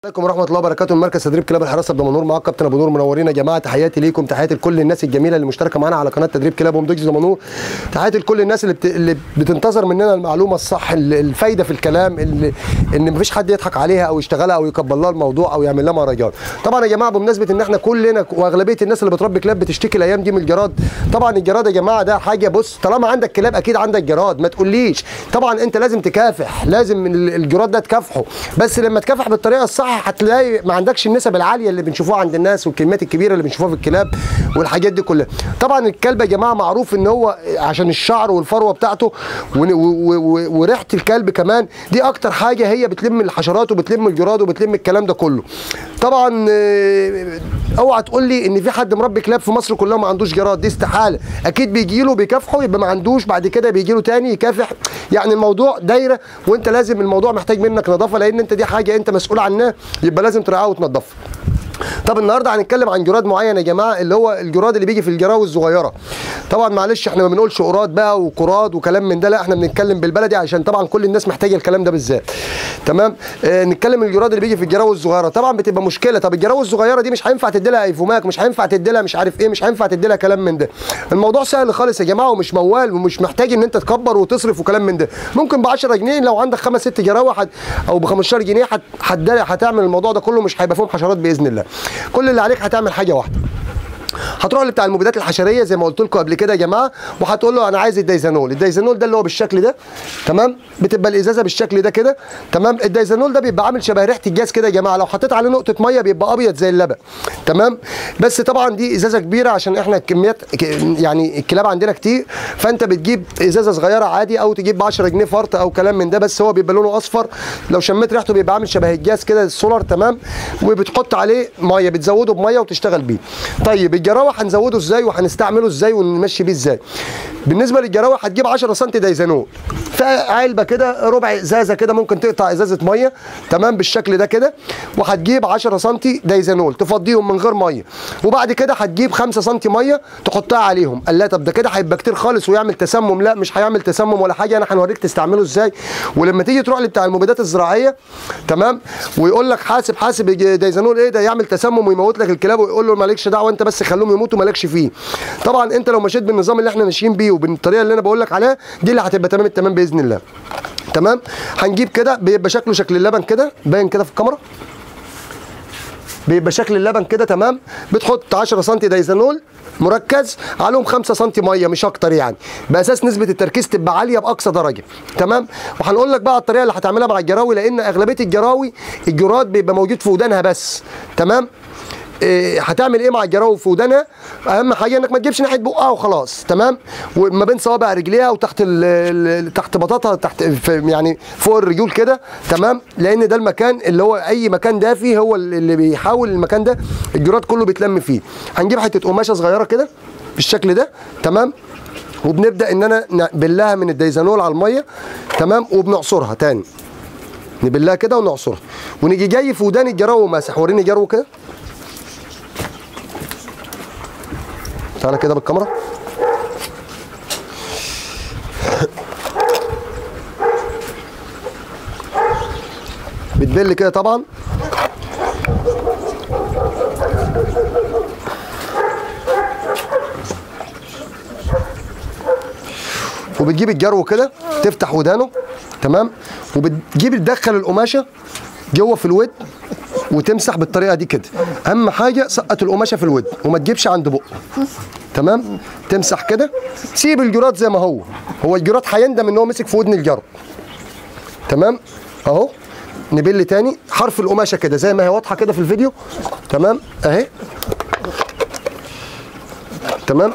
عليكم ورحمه الله وبركاته من مركز تدريب كلاب الحراسه بدمنهور معاك كابتن ابو نور منورين يا جماعه تحياتي ليكم تحياتي لكل الناس الجميله اللي مشتركه معانا على قناه تدريب كلاب ومدوج دمنهور تحياتي لكل الناس اللي, بت... اللي بتنتظر مننا المعلومه الصح ال- الفايده في الكلام اللي... ان مفيش حد يضحك عليها او يشتغلها او يكبر لها الموضوع او يعمل لها مهرجان طبعا يا جماعه بمناسبه ان احنا كلنا واغلبيه الناس اللي بتربي كلاب بتشتكي الايام دي من الجراد طبعا الجراد يا جماعه ده حاجه بص طالما عندك كلاب اكيد عندك جراد ما تقوليش طبعا انت لازم تكافح لازم ال- الجراد ده تكافحه بس لما تكافح بالطريقه الصح هتلاقي ما عندكش النسب العاليه اللي بنشوفوها عند الناس والكميات الكبيره اللي بنشوفوها في الكلاب والحاجات دي كلها طبعا الكلب يا جماعه معروف ان هو عشان الشعر والفروه بتاعته ون- و- و- و- وريحه الكلب كمان دي اكتر حاجه هي بتلم الحشرات وبتلم الجراد وبتلم الكلام ده كله طبعا آه، اوعى تقول لي ان في حد مربي كلاب في مصر كلها ما عندوش جراد دي استحاله اكيد بيجي له بيكافحه يبقى ما عندوش بعد كده بيجي له تاني يكافح يعني الموضوع دايره وانت لازم الموضوع محتاج منك نظافه لان انت دي حاجه انت مسؤول عنها يبقى لازم تراعيها وتنظفها طب النهارده هنتكلم عن جراد معين يا جماعه اللي هو الجراد اللي بيجي في الجراوي الصغيره طبعا معلش احنا ما بنقولش قراد بقى وقراد وكلام من ده لا احنا بنتكلم بالبلدي عشان طبعا كل الناس محتاجه الكلام ده بالذات تمام اه نتكلم الجراد اللي بيجي في الجراوي الصغيره طبعا بتبقى مشكله طب الجراوي الصغيره دي مش هينفع تدي لها ايفوماك مش هينفع تدي لها مش عارف ايه مش هينفع تدي لها كلام من ده الموضوع سهل خالص يا جماعه ومش موال ومش محتاج ان انت تكبر وتصرف وكلام من ده ممكن ب 10 جنيه لو عندك خمس ست جراوي حد او ب 15 جنيه هت- هت- هتعمل الموضوع ده كله مش هيبقى فيهم حشرات باذن الله كل اللي عليك هتعمل حاجه واحده هتروح لبتاع المبيدات الحشريه زي ما قلت لكم قبل كده يا جماعه وهتقول له انا عايز الدايزانول الدايزانول ده اللي هو بالشكل ده تمام بتبقى الازازه بالشكل ده كده تمام الدايزانول ده بيبقى عامل شبه ريحه الجاز كده يا جماعه لو حطيت عليه نقطه ميه بيبقى ابيض زي اللبن تمام بس طبعا دي ازازه كبيره عشان احنا الكميات ك- يعني الكلاب عندنا كتير فانت بتجيب ازازه صغيره عادي او تجيب ب 10 جنيه فرط او كلام من ده بس هو بيبقى لونه اصفر لو شميت ريحته بيبقى عامل شبه الجاز كده السولار تمام وبتحط عليه ميه بتزوده بميه وتشتغل بيه طيب الجراوه هنزوده ازاي وهنستعمله ازاي ونمشي بيه ازاي بالنسبه للجراوه هتجيب 10 سم دايزانول في علبه كده ربع ازازه كده ممكن تقطع ازازه ميه تمام بالشكل ده كده وهتجيب 10 سم دايزانول تفضيهم من غير ميه وبعد كده هتجيب 5 سم ميه تحطها عليهم قال لا طب ده كده هيبقى كتير خالص ويعمل تسمم لا مش هيعمل تسمم ولا حاجه انا هنوريك تستعمله ازاي ولما تيجي تروح لبتاع المبيدات الزراعيه تمام ويقول لك حاسب حاسب دايزانول ايه ده يعمل تسمم ويموت لك الكلاب ويقول له مالكش دعوه انت بس خليهم يموتوا مالكش فيه طبعا انت لو مشيت بالنظام اللي احنا ماشيين بيه وبالطريقه اللي انا بقول لك عليها دي اللي هتبقى تمام التمام باذن الله تمام هنجيب كده بيبقى شكله شكل اللبن كده باين كده في الكاميرا بيبقى شكل اللبن كده تمام بتحط 10 سم دايزانول مركز عليهم 5 سم ميه مش اكتر يعني باساس نسبه التركيز تبقى عاليه باقصى درجه تمام وهنقول لك بقى الطريقه اللي هتعملها مع الجراوي لان اغلبيه الجراوي الجراد بيبقى موجود في ودانها بس تمام إيه، هتعمل ايه مع الجراوي في ودانها اهم حاجه انك ما تجيبش ناحيه بقها وخلاص تمام وما بين صوابع رجليها وتحت ال ال تحت بطاطها تحت في يعني فوق الرجول كده تمام لان ده المكان اللي هو اي مكان دافي هو اللي بيحاول المكان ده الجراد كله بيتلم فيه هنجيب حته قماشه صغيره كده بالشكل ده تمام وبنبدا ان انا نبلها من الديزانول على الميه تمام وبنعصرها تاني نبلها كده ونعصرها ونيجي جاي في ودان الجرو ماسح وريني جرو كده تعالى كده بالكاميرا بتبل كده طبعا وبتجيب الجرو كده تفتح ودانه تمام وبتجيب تدخل القماشه جوه في الود وتمسح بالطريقه دي كده اهم حاجه سقط القماشه في الود وما تجيبش عند بقه تمام تمسح كده سيب الجراد زي ما هو هو الجراد هيندم ان هو مسك في ودن الجرو تمام اهو نبل تاني حرف القماشه كده زي ما هي واضحه كده في الفيديو تمام اهي تمام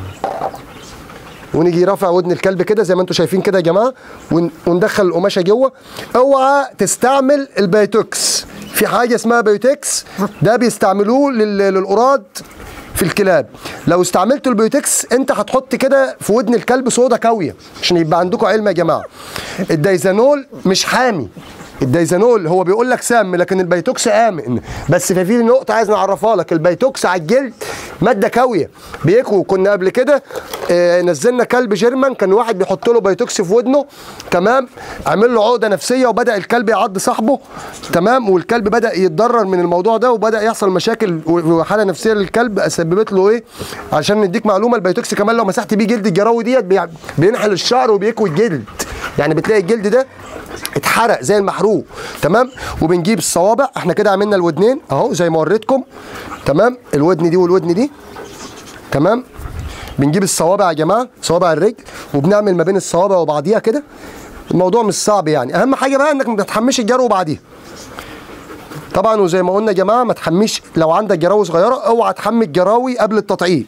ونيجي رافع ودن الكلب كده زي ما انتم شايفين كده يا جماعه ون- وندخل القماشه جوه اوعى تستعمل البيوتكس في حاجه اسمها بيوتكس ده بيستعملوه لل- للقراد في الكلاب لو استعملت البيوتكس انت هتحط كده في ودن الكلب صودا كاويه عشان يبقى عندكم علم يا جماعه الدايزانول مش حامي الدايزانول هو بيقول لك سام لكن البيتوكس امن بس في في نقطه عايز نعرفها لك البيتوكس على الجلد ماده كاويه بيكو كنا قبل كده آه نزلنا كلب جيرمان كان واحد بيحط له بيتوكس في ودنه تمام عمل له عقده نفسيه وبدا الكلب يعض صاحبه تمام والكلب بدا يتضرر من الموضوع ده وبدا يحصل مشاكل وحاله نفسيه للكلب سببت له ايه عشان نديك معلومه البيتوكس كمان لو مسحت بيه جلد الجراوي ديت بيع- بينحل الشعر وبيكوي الجلد يعني بتلاقي الجلد ده اتحرق زي المحروق تمام وبنجيب الصوابع احنا كده عملنا الودنين اهو زي ما وريتكم تمام الودن دي والودن دي تمام بنجيب الصوابع يا جماعه صوابع الرجل وبنعمل ما بين الصوابع وبعضيها كده الموضوع مش صعب يعني اهم حاجه بقى انك ما تحمش الجرو بعديها طبعا وزي ما قلنا يا جماعه ما تحميش لو عندك جراوي صغيره اوعى تحمي الجراوي قبل التطعيم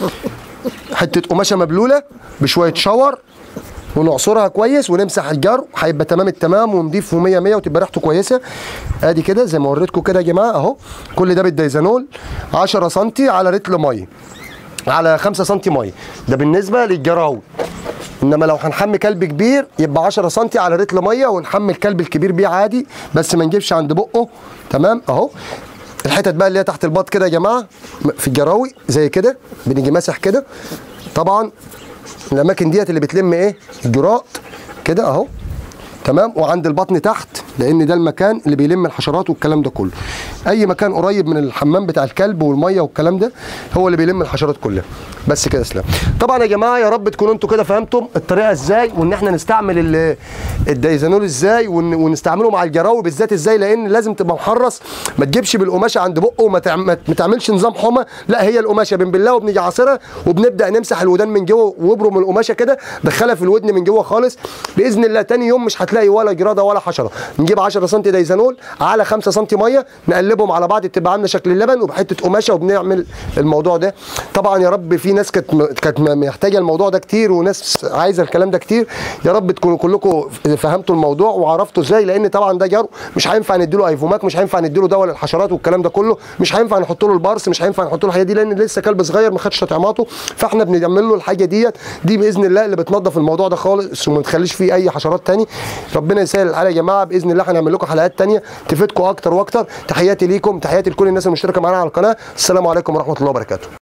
حته قماشه مبلوله بشويه شاور ونعصرها كويس ونمسح الجرو هيبقى تمام التمام ونضيف 100 100 وتبقى ريحته كويسه ادي كده زي ما وريتكم كده يا جماعه اهو كل ده بالدايزانول 10 سم على رتل ميه على 5 سم ميه ده بالنسبه للجراوي انما لو هنحمي كلب كبير يبقى 10 سم على رتل ميه ونحمي الكلب الكبير بيه عادي بس ما نجيبش عند بقه تمام اهو الحتت بقى اللي هي تحت البط كده يا جماعه في الجراوي زي كده بنيجي ماسح كده طبعا الاماكن ديت اللي بتلم ايه الجراط كده اهو تمام وعند البطن تحت لان ده المكان اللي بيلم الحشرات والكلام ده كله اي مكان قريب من الحمام بتاع الكلب والميه والكلام ده هو اللي بيلم الحشرات كلها بس كده اسلام طبعا يا جماعه يا رب تكونوا انتوا كده فهمتم الطريقه ازاي وان احنا نستعمل ال- الدايزانول ازاي ون- ونستعمله مع الجراوي بالذات ازاي لان لازم تبقى محرص ما تجيبش بالقماشه عند بقه وما تعم- ما تعملش نظام حمى لا هي القماشه بنبلها وبنيجي عاصرها وبنبدا نمسح الودان من جوه وابرم القماشه كده دخلها في الودن من جوه خالص باذن الله تاني يوم مش هتلاقي ولا جراده ولا حشره نجيب 10 سم دايزانول على 5 سم ميه نقلبهم على بعض تبقى عامله شكل اللبن وبحته قماشه وبنعمل الموضوع ده طبعا يا رب في ناس كانت م- كانت م- محتاجه الموضوع ده كتير وناس عايزه الكلام ده كتير يا رب تكونوا كلكم فهمتوا الموضوع وعرفتوا ازاي لان طبعا ده جرو مش هينفع نديله ايفوماك مش هينفع نديله دواء للحشرات والكلام ده كله مش هينفع نحط له البارس مش هينفع نحط له الحاجات دي لان لسه كلب صغير ما خدش تطعيماته فاحنا بنعمل له الحاجه ديت دي باذن الله اللي بتنظف الموضوع ده خالص وما تخليش فيه اي حشرات تاني ربنا يسهل الحال يا جماعه باذن الله هنعمل لكم حلقات تانيه تفيدكم اكتر واكتر تحياتي ليكم تحياتي لكل الناس المشتركه معانا على القناه السلام عليكم ورحمه الله وبركاته